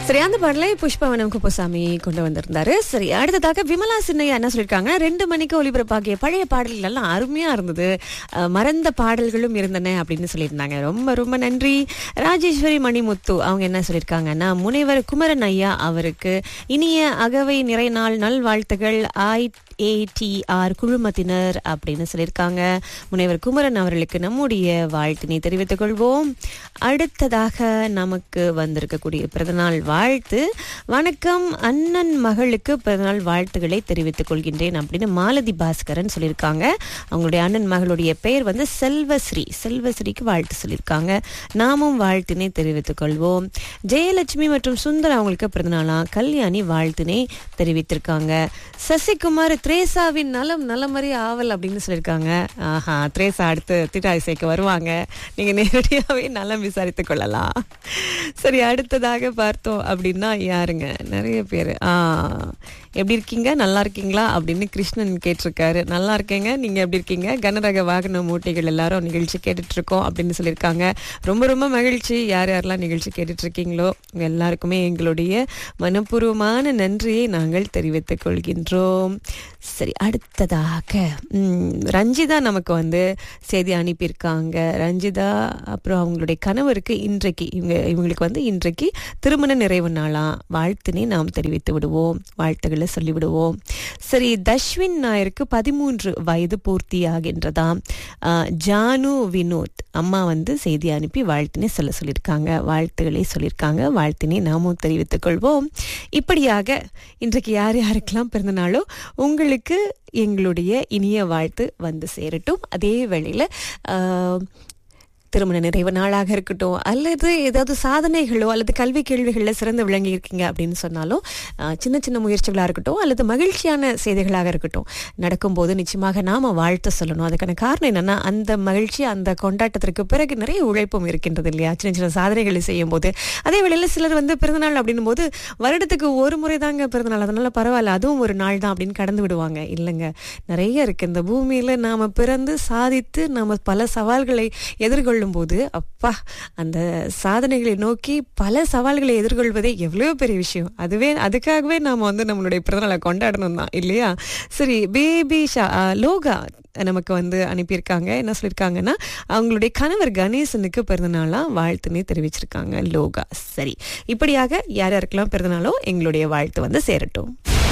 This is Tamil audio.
சரி அந்த பாடலை புஷ்பவனம் குப்புசாமி கொண்டு வந்திருந்தாரு சரி அடுத்ததாக விமலா சின்னையா என்ன சொல்லியிருக்காங்க ரெண்டு மணிக்கு ஒளிபரப்பாகிய பழைய பாடல்கள் எல்லாம் அருமையா இருந்தது அஹ், மறந்த பாடல்களும் இருந்தன அப்படின்னு சொல்லியிருந்தாங்க ரொம்ப ரொம்ப நன்றி ராஜேஸ்வரி மணிமுத்து அவங்க என்ன சொல்லியிருக்காங்கன்னா முனைவர் குமரன் ஐயா அவருக்கு இனிய அகவை நிறைநாள் நல்வாழ்த்துகள் ஐ ஏடிஆர் குழுமத்தினர் அப்படின்னு சொல்லியிருக்காங்க முனைவர் குமரன் அவர்களுக்கு நம்முடைய வாழ்த்தினை தெரிவித்துக் கொள்வோம் அடுத்ததாக நமக்கு வந்திருக்கக்கூடிய பிறந்தநாள் வாழ்த்து வணக்கம் அண்ணன் மகளுக்கு பிறந்தநாள் வாழ்த்துக்களை தெரிவித்துக் கொள்கின்றேன் அப்படின்னு மாலதி பாஸ்கரன் சொல்லியிருக்காங்க அவங்களுடைய அண்ணன் மகளுடைய பெயர் வந்து செல்வஸ்ரீ செல்வஸ்ரீக்கு வாழ்த்து சொல்லியிருக்காங்க நாமும் வாழ்த்தினை தெரிவித்துக் கொள்வோம் ஜெயலட்சுமி மற்றும் சுந்தர் அவங்களுக்கு பிறந்தநாளாம் கல்யாணி வாழ்த்தினை தெரிவித்திருக்காங்க சசிகுமார் திரேசாவின் நலம் நலமறி ஆவல் அப்படின்னு சொல்லியிருக்காங்க ஆஹா திரேசா அடுத்து திட்டாதிசைக்கு வருவாங்க நீங்க நேரடியாவே நலம் விசாரித்துக் கொள்ளலாம் சரி அடுத்ததாக பார்த்தோம் அப்படின்னா யாருங்க நிறைய பேர் ஆ எப்படி இருக்கீங்க நல்லா இருக்கீங்களா அப்படின்னு கிருஷ்ணன் கேட்டிருக்காரு நல்லா இருக்கேங்க நீங்க எப்படி இருக்கீங்க கனரக வாகன மூட்டைகள் எல்லாரும் நிகழ்ச்சி கேட்டுட்டு இருக்கோம் அப்படின்னு சொல்லியிருக்காங்க ரொம்ப ரொம்ப மகிழ்ச்சி யார் யாரெல்லாம் நிகழ்ச்சி கேட்டுட்டு இருக்கீங்களோ உங்க எல்லாருக்குமே எங்களுடைய மனப்பூர்வமான நன்றியை நாங்கள் தெரிவித்துக் கொள்கின்றோம் சரி அடுத்ததாக ம், ரஞ்சிதா நமக்கு வந்து செய்தி அனுப்பியிருக்காங்க ரஞ்சிதா அப்புறம் அவங்களுடைய கணவருக்கு இன்றைக்கு இவங்க இவங்களுக்கு வந்து இன்றைக்கு திருமண நிறைவு நாளா வாழ்த்தினை நாம் தெரிவித்து விடுவோம் வாழ்த்துக்களை சொல்லிவிடுவோம் சரி தஷ்வின் நாயருக்கு பதிமூன்று வயது பூர்த்தி ஆகின்றதாம் ஆஹ், ஜானு வினோத் அம்மா வந்து செய்தி அனுப்பி வாழ்த்தினை சொல்ல சொல்லியிருக்காங்க வாழ்த்துக்களை சொல்லியிருக்காங்க வாழ்த்தினை நாமும் தெரிவித்துக் கொள்வோம் இப்படியாக இன்றைக்கு யார் யாருக்கெல்லாம் பிறந்த நாளோ உங்களுக்கு எங்களுடைய இனிய வாழ்த்து வந்து சேரட்டும் அதே வேளையில் திருமண நிறைவு நாளாக இருக்கட்டும் அல்லது ஏதாவது சாதனைகளோ அல்லது கல்வி கேள்விகளில் சிறந்து விளங்கி இருக்கீங்க அப்படின்னு சொன்னாலும் ஆஹ், சின்ன சின்ன முயற்சிகளாக இருக்கட்டும் அல்லது மகிழ்ச்சியான செய்திகளாக இருக்கட்டும் நடக்கும்போது நிச்சயமாக நாம வாழ்த்து சொல்லணும் அதுக்கான காரணம் என்னன்னா அந்த மகிழ்ச்சி அந்த கொண்டாட்டத்திற்கு பிறகு நிறைய உழைப்பும் இருக்கின்றது இல்லையா சின்ன சின்ன சாதனைகளை செய்யும் போது அதே வேளையில் சிலர் வந்து பிறந்தநாள் அப்படின்னும் போது வருடத்துக்கு ஒரு முறை தாங்க பிறந்தநாள் அதனால பரவாயில்ல அதுவும் ஒரு நாள் தான் அப்படின்னு கடந்து விடுவாங்க இல்லைங்க நிறைய இருக்கு இந்த பூமியில நாம பிறந்து சாதித்து நாம பல சவால்களை எதிர்கொள்ளும் போது அப்பா அந்த சாதனைகளை நோக்கி பல சவால்களை எதிர்கொள்வதே எவ்வளவு பெரிய விஷயம் அதுவே அதுக்காகவே நாம வந்து நம்மளுடைய பிறந்தநாளை கொண்டாடணும் தான் இல்லையா சரி பேபி ஷா ஆ, லோகா நமக்கு வந்து அனுப்பியிருக்காங்க என்ன சொல்லியிருக்காங்கன்னா அவங்களுடைய கணவர் கணேசனுக்கு பிறந்தநாளாம் வாழ்த்துன்னு தெரிவிச்சிருக்காங்க லோகா சரி இப்படியாக யார் யாருக்கெல்லாம் பிறந்தநாளோ எங்களுடைய வாழ்த்து வந்து சேரட்டும்